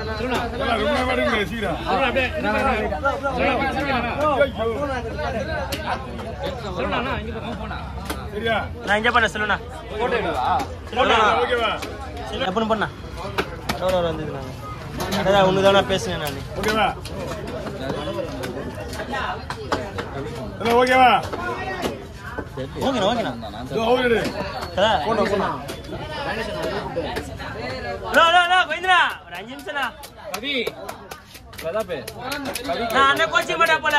ரொம்ப நேரம் சீக்கிரம் சரியா நான் இங்கே பண்ண சொல்லுண்ணா ஓகேவா எப்படின்னு பண்ணா ஒரு ஒரு வந்தது நான் அதான் ஒன்று தானே பேசுனேன் நான் ஓகேவா ஹலோ ஓகேவா ஓகேண்ணா ஓகேண்ணா ஓகே போனோம் போனோம் லோ லோ லோ கோயிந்தரா ஒரு அஞ்சு நிமிஷம்ண்ணா நான் அண்ணன் கோச்சிங் மாட்டா போல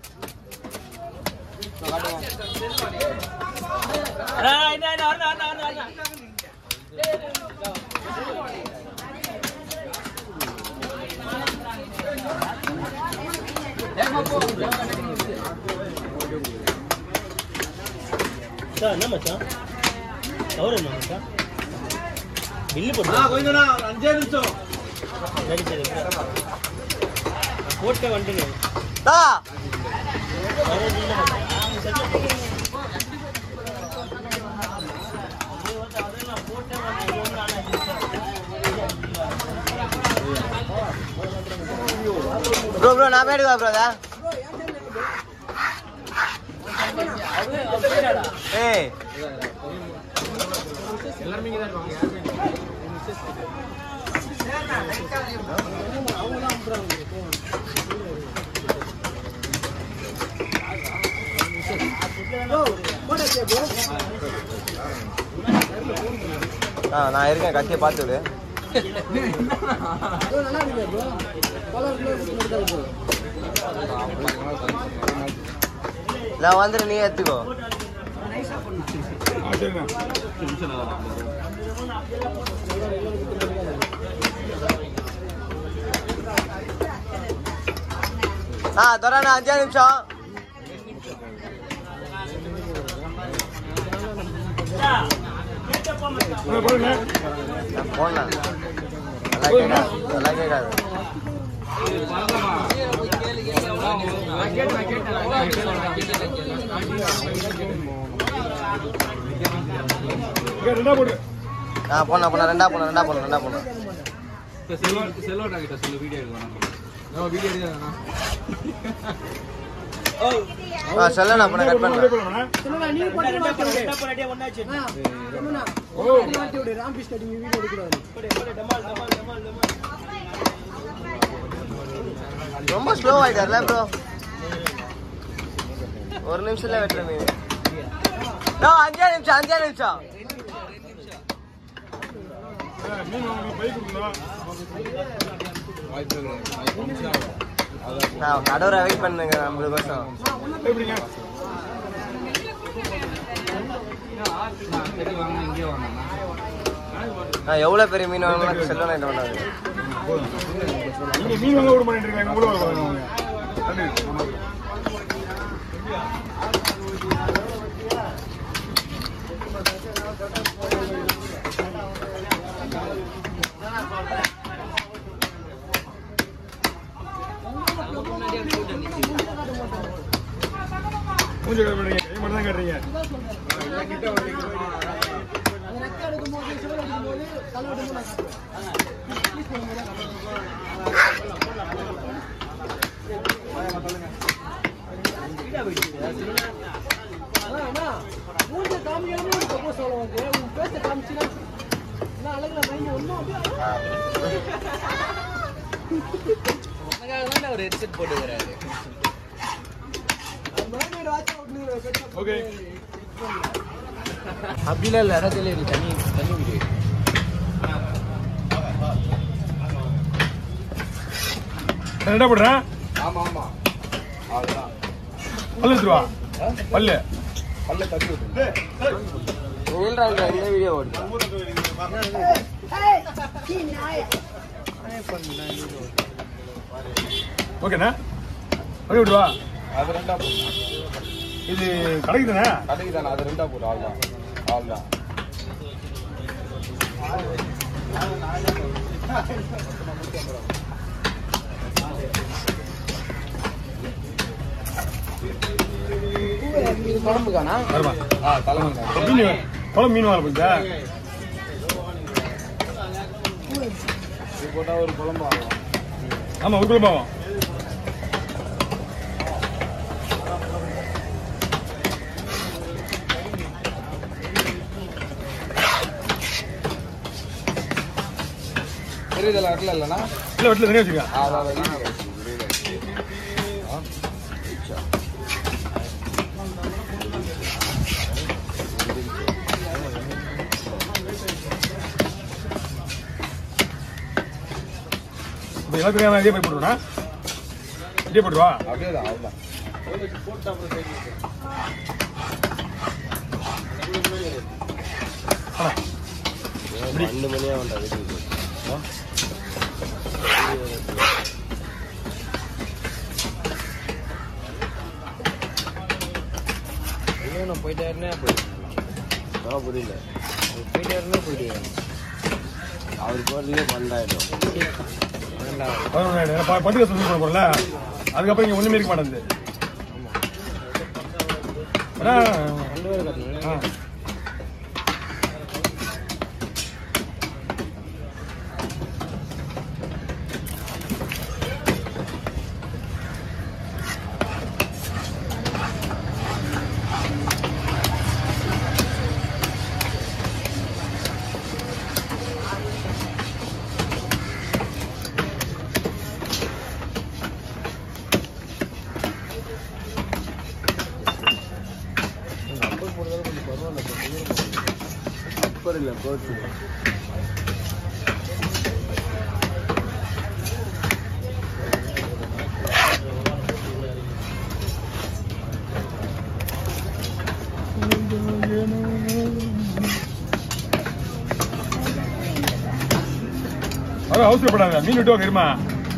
அண்ணா, இந்த, இந்த, வரணும், வரணும், வரணும், வரணும். சார் என்ன மச்சான் கவர் என்ன மச்சான் பில்லு போட்டு அஞ்சே நிமிஷம் சரி சரி நான் போட்டே வந்துட்டுங்க பதினஞ்சு இல்லை மச்சான். ப்ரோ ப்ரோ நான் போயிடுவா ப்ரோதா ஏய் ஆ நான் இருக்கேன் கத்தியை பார்த்து விடு நான் வந்துட்டு நீ எடுத்துக்கோ ஆ சரிண்ணா ஆ தொடரண்ணா அஞ்சே நிமிஷம் உள்ள போடுங்க நான் போனேன் நல்லா கேட்காது நல்லா கேட்காது இங்க ரெண்டா போடு ஆ போனா போனா ரெண்டா போனா ரெண்டா போனா ரெண்டா போனா ஆ சொல்லண்ணா போன கட் அப்படியே பண்ணலாம் போடுங்கண்ணா. ரெண்டா போடு, ரெண்டா போடு, அடியே ஒண்ணாச்சு. ஓ ரொம்ப ஸ்லோ ஆயிட்டார்ல ப்ரோ ஒரு நிமிஷத்துல வெட்டுற மீன் நோ, அஞ்சே நிமிஷம் அஞ்சே நிமிஷம் ஆ, மீன் வாங்கணும் பைக் கொடுக்கணும் நான் கடவுரை வெயிட் பண்ணுங்க நம்மளுக்கோசம் எப்படிங்க நான் எவ்வளோ பெரிய மீன் வாங்கணும் செல்லணும் என்ன பண்ணாது நீங்க மீன் வாங்க விட மாட்டேங்கிறீங்க எங்க கூட வாங்க வாங்க நன்றி ஆமா. மூஞ்சி கட்ட மாட்டீங்க கை மட்டும் தான் கட்டுறீங்க ஓகே அப்படிலாம் இல்லை இடத்துல இருக்கு தண்ணி தண்ணி வீடு என்ன போடுறேன் ஆமா ஆமா அவ்வளோதான் பல்லு எடுத்துட்டு வா பல்லு பல்ல தண்ணி விட்டு நீல்றாங்க இந்த வீடியோ ஓடுது ஓகேண்ணா அப்படியே விட்டு வா அது ரெண்டா போடு இது கடைக்கு தானே கடைக்கு தானே அது ரெண்டா போடு அவ்வளோதான் அவ்வளோதான் குழம்புக்கானா வருமா ஆ தலைவங்க மீன் குழம்பு மீன் வாங்க போச்சா போட்டா ஒரு குழம்பு ஆகும் ஆமா ஒரு குழம்பு ஆகும் தெரியுதுல அட்ல இல்லைண்ணா இல்ல வீட்டுல தனியா வச்சுக்க ஆ அதான் அதான் இப்போ எல்லாத்துக்கும் இதே போய் போட்டுருவா இதே போட்டுருவா அப்படியே தான் அவ்வளோதான் ரெண்டு மணியா வேண்டாம் வீட்டுக்கு ஐயோ போயிட்டாருன்னே போயிட்டு புரியல அவர் போயிட்டாருன்னே போயிட்டு அவர் போகிறதுக்கே பன்னெண்டாயிரம் பன்னெண்டாயிரம் பதினொன்றாயிரம் ப- பத்து கஷ்டம் பண்ண போறல அதுக்கப்புறம் இங்க ஒண்ணுமே இருக்க மாட்டேங்குது ஆனா, ரெண்டு பேரும் கட்டணும் ஆ. அப்பர் போடுறதால கொஞ்சம் பரவாயில்ல அப்பர் இல்லை கோச்சு அதான் அவசரப்படாத மீன் விட்டு வாங்க இருமா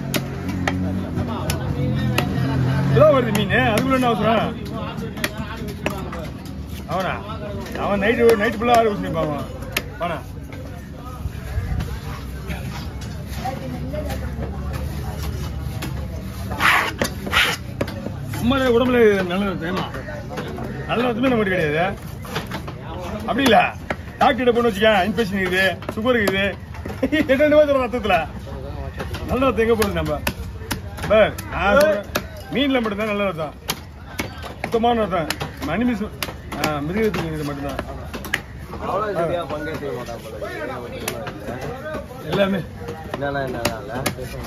இதோ வருது மீன் அதுக்குள்ள என்ன அவசரம் அவனா அவன் நைட்டு நைட்டு ஃபுல்லாக ஆறு ஊசி பாவன் அவனா சும்மா தான் உடம்புல நல்லது தெரியுமா நல்ல ரத்தமே நமக்கு கிடையாது அப்படி இல்ல டாக்டர் போன வச்சுக்க இன்ஃபெக்ஷன் இருக்குது சுகர் இருக்குது என்னென்னமோ சொல்ற ரத்தத்துல நல்ல ரத்தம் எங்க போகுது நம்ம பார், நான் சொல்றேன், மீன்ல மட்டும்தான் நல்ல ரத்தம் சுத்தமான ரத்தம் மணிமிஸ் மிருகத்துக்கு இது மட்டும்தான் அவ்வளோ சரியா பங்கேற்க மாட்டான் போல இருக்கு. எல்லாமே என்னண்ணா என்னண்ணா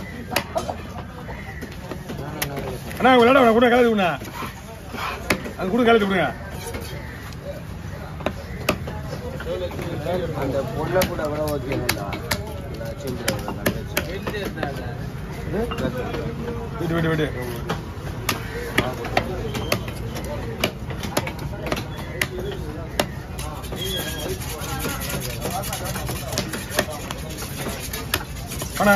அண்ணா விளையாட வேணாம், கூட கலந்து விடுங்க அது கூட கலந்து விடுங்க அந்த பொண்ணை கூட கூட ஓகேங்கண்ணா சின்ன விட்டு விட்டு விட்டு அண்ணா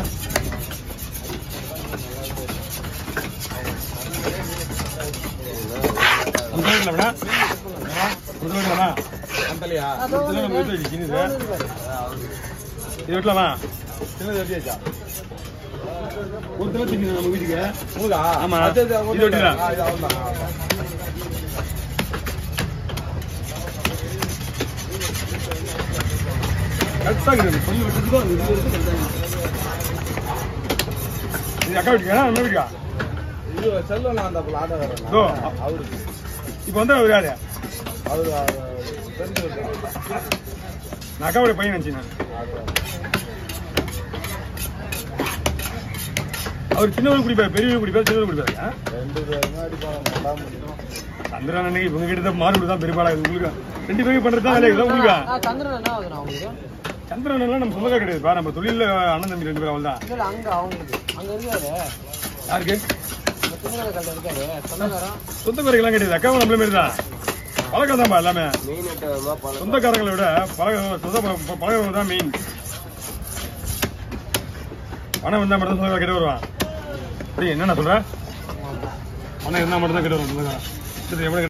உங்க வீட்டுல வேணா? உங்க வீட்டுல வேணா? அந்தலையா இதுல நம்ம வீட்டுல இருக்கு, சின்னது. இது வெட்டலாமா? சின்னது வெட்டியாச்சா ஒரு தலை திங்குது நம்ம வீட்டுக்கு மூலா ஆமா. அது அது இது ஒண்ணும் இல்ல. வெட்டிடலாம். ஆ, இது அவ்வளவுதான், அவ்வளவுதான். கரெக்டா இருக்குது கொஞ்சம் விட்டுட்டு தான் இது வரைக்கும் correct ஆ இருக்குது. இது அக்கா வீட்டுக்கா நம்ம வீட்டுக்கா இது செல்வம் அந்த ஆட்டோக்காரன் ஓ. அவருக்கு இப்போ வந்து அவர் யாரு அவரு அவரு தெரிஞ்சவர் தான். நான் அக்காவுடைய பையன் நினைச்சேன் அவர் சின்னவர் குடிப்பார் பெரியவர் குடிப்பார் சின்னவர் குடிப்பாரு ஆ? ரெண்டு பேருமே அடிப்பாங்க நல்லா முடியும் சந்திரன் அன்னைக்கு இவங்க கிட்ட தான் மாறுபடி தான் பெரும்பாலா இது உங்களுக்கு ரெண்டு பேரும் பண்றது தான் வேலைக்கு தான் உங்களுக்கு சந்திரன் என்ன ஆகுதுண்ணா அவங்களுக்கு சந்திரன் எல்லாம் நம்ம சொந்தக்கார கிடையாது பா நம்ம தொழில அண்ணன் தம்பி ரெண்டு பேரும் அவள் தான் இல்ல அங்க அவங்களுக்கு அங்க இருக்காரு யாருக்கு இந்த திமுக கல்ல இருக்காரு சொந்தக்காரன் சொந்தக்காரங்களாம் கிடையாது அக்காவும் நம்மள மாதிரி தான் பழக்கம் தான்ப்பா எல்லாமே மீன் எட்டு பல சொந்தக்காரங்களை விட பழக சொந்த ப- பழகுறவங்க தான் மெயின் பணம் வந்தா மட்டும் தான் சொந்தக்கார கிட்ட வருவான் அப்படி என்னென்ன சொல்ற பணம் இருந்தா மட்டும் தான் கிட்ட வரும் சொந்தக்காரன் சரி எவ்வளவு